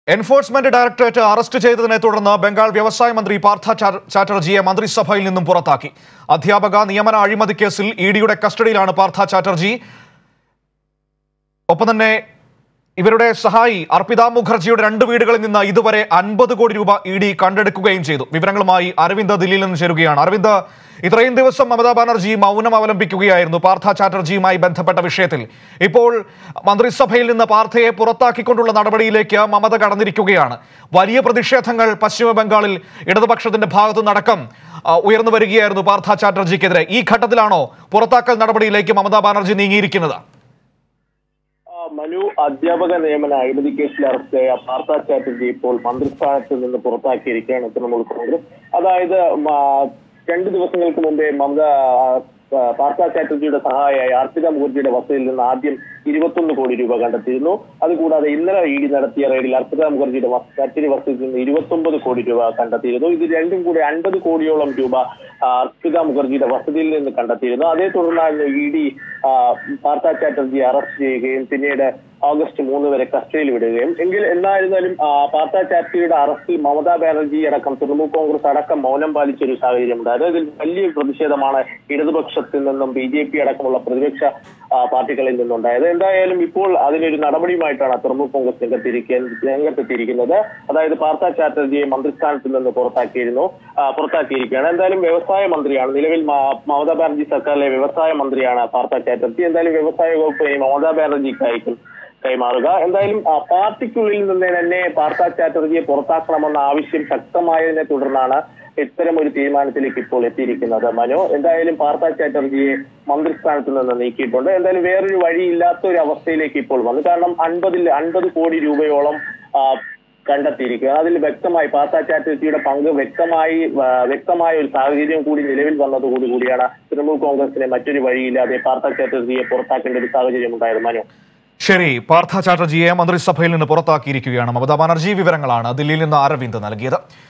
enforcement directorate arrest ചെയ്തതിനെ തുടർന്ന് ബംഗാൾ വ്യവസായ മന്ത്രി പാർത്ഥ ചാ- ചാറ്റർജിയെ മന്ത്രിസഭയിൽ നിന്നും പുറത്താക്കി അധ്യാപക നിയമന അഴിമതി കേസിൽ ഇ ഡിയുടെ കസ്റ്റഡിയിലാണ് പാർത്ഥ ചാറ്റർജി ഒപ്പം തന്നെ ഇവരുടെ സഹായി അർപ്പിത മുഖർജിയുടെ രണ്ട് വീടുകളിൽ നിന്ന് ഇതുവരെ അൻപത് കോടി രൂപ ഇ ഡി കണ്ടെടുക്കുകയും ചെയ്തു വിവരങ്ങളുമായി അരവിന്ദ് ദില്ലിയിൽ നിന്ന് ചേരുകയാണ് അരവിന്ദ് ഇത്രയും ദിവസം മമതാ ബാനർജി മൗനം അവലംബിക്കുകയായിരുന്നു പാർത്ഥ ചാറ്റർജിയുമായി ബന്ധപ്പെട്ട വിഷയത്തിൽ ഇപ്പോൾ മന്ത്രിസഭയിൽ നിന്ന് പാർത്ഥയെ പുറത്താക്കിക്കൊണ്ടുള്ള നടപടിയിലേക്ക് മമത കടന്നിരിക്കുകയാണ് വലിയ പ്രതിഷേധങ്ങൾ പശ്ചിമ ബംഗാളിൽ ഇടതുപക്ഷത്തിന്റെ ഭാഗത്തുനിന്നടക്കം ആ, ഉയർന്നു വരികയായിരുന്നു പാർത്ഥ ചാറ്റർജിക്കെതിരെ ഈ ഘട്ടത്തിലാണോ പുറത്താക്കൽ നടപടിയിലേക്ക് മമതാ ബാനർജി നീങ്ങിയിരിക്കുന്നത് ആ, മനു അധ്യാപക നിയമന അഴിമതി കേസിൽ അറസ്റ്റിലായ പാർത്ഥ ചാറ്റർജി ഇപ്പോൾ മന്ത്രിസ്ഥാനത്ത് നിന്ന് പുറത്താക്കിയിരിക്കുകയാണ് തൃണമൂൽ കോൺഗ്രസ് അതായത് മ, രണ്ട് ദിവസങ്ങൾക്ക് മുമ്പേ മമത ആ, ആ, പാർത്ഥ ചാറ്റർജിയുടെ സഹായിയായ അർപ്പിത മുഖർജിയുടെ വസതിയിൽ നിന്ന് ആദ്യം ഇരുപത്തൊന്ന് കോടി രൂപ കണ്ടെത്തിയിരുന്നു അതുകൂടാതെ ഇന്നലെ ഇ ഡി നടത്തിയ റെയ്ഡിൽ അർപ്പിത മുഖർജിയുടെ വസ- മറ്റൊരു വസതിയിൽ നിന്ന് ഇരുപത്തൊമ്പത് കോടി രൂപ കണ്ടെത്തിയിരുന്നു ഇത് രണ്ടും കൂടി അൻപത് കോടിയോളം രൂപ ആ, അർപ്പിത മുഖർജിയുടെ വസതിയിൽ നിന്ന് കണ്ടെത്തിയിരുന്നു അതേ തുടർന്നായിരുന്നു ഇ ഡി പാർത്ഥ ചാറ്റർജിയെ അറസ്റ്റ് ചെയ്യുകയും പിന്നീട് ഓഗസ്റ്റ് മൂന്ന് വരെ കസ്റ്റഡിയിൽ വിടുകയും എങ്കിൽ എന്നായിരുന്നാലും ആ, പാർത്ഥ ചാറ്റർജിയുടെ അറസ്റ്റിൽ മമതാ ബാനർജി അടക്കം തൃണമൂൽ കോൺഗ്രസ് അടക്കം മൗനം പാലിച്ച ഒരു സാഹചര്യം ഉണ്ടായത് ഇതിൽ വലിയ പ്രതിഷേധമാണ് ഇടതുപക്ഷത്തിൽ നിന്നും ബി ജെ പി അടക്കമുള്ള പ്രതിപക്ഷ ആ, പാർട്ടികളിൽ നിന്നുണ്ടായത് എന്തായാലും ഇപ്പോൾ അതിനൊരു നടപടിയുമായിട്ടാണ് തൃണമൂൽ കോൺഗ്രസ് രംഗത്തിരിക്കാൻ രംഗത്തെത്തിയിരിക്കുന്നത് അതായത് പാർത്ഥ ചാറ്റർജിയെ മന്ത്രിസ്ഥാനത്ത് നിന്ന് പുറത്താക്കിയിരുന്നു ആ, പുറത്താക്കിയിരിക്കുകയാണ് എന്തായാലും വ്യവസായ മന്ത്രിയാണ് നിലവിൽ മ- മമതാ ബാനർജി സർക്കാരിലെ വ്യവസായ മന്ത്രിയാണ് പാർത്ഥ ചാറ്റർജി എന്തായാലും വ്യവസായ വകുപ്പ് ഇനി മമതാ ബാനർജിക്കായിരിക്കും കൈമാറുക എന്തായാലും ആ, പാർട്ടിക്കുള്ളിൽ നിന്ന് തന്നെ പാർത്ഥ ചാറ്റർജിയെ പുറത്താക്കണമെന്ന ആവശ്യം ശക്തമായതിനെ തുടർന്നാണ് ഇത്തരം ഒരു തീരുമാനത്തിലേക്ക് ഇപ്പോൾ എത്തിയിരിക്കുന്നത് മനു എന്തായാലും പാർത്ഥ ചാറ്റർജിയെ മന്ത്രിസ്ഥാനത്ത് നിന്ന് നീക്കിയിട്ടുണ്ട് എന്തായാലും വേറൊരു വഴിയില്ലാത്ത ഒരു അവസ്ഥയിലേക്ക് ഇപ്പോൾ വന്നു കാരണം അൻപതിൽ അൻപത് കോടി രൂപയോളം ആ, കണ്ടെത്തിയിരിക്കുക അതിൽ വ്യക്തമായി പാർത്ത ചാറ്റർജിയുടെ പങ്ക് വ്യക്തമായി ആ, വ്യക്തമായ ഒരു സാഹചര്യം കൂടി നിലവിൽ വന്നതോടു കൂടിയാണ് തൃണമൂൽ കോൺഗ്രസിനെ മറ്റൊരു വഴിയില്ലാതെ പാർത്ത ചാറ്റർജിയെ പുറത്താക്കേണ്ട ഒരു സാഹചര്യം ഉണ്ടായത് മനു ശരി പാർത്ഥ ചാറ്റർജിയെ മന്ത്രിസഭയിൽ നിന്ന് പുറത്താക്കിയിരിക്കുകയാണ് മമതാ ബാനർജി വിവരങ്ങളാണ് ദില്ലിയിൽ നിന്ന് അരവിന്ദ് നൽകിയത്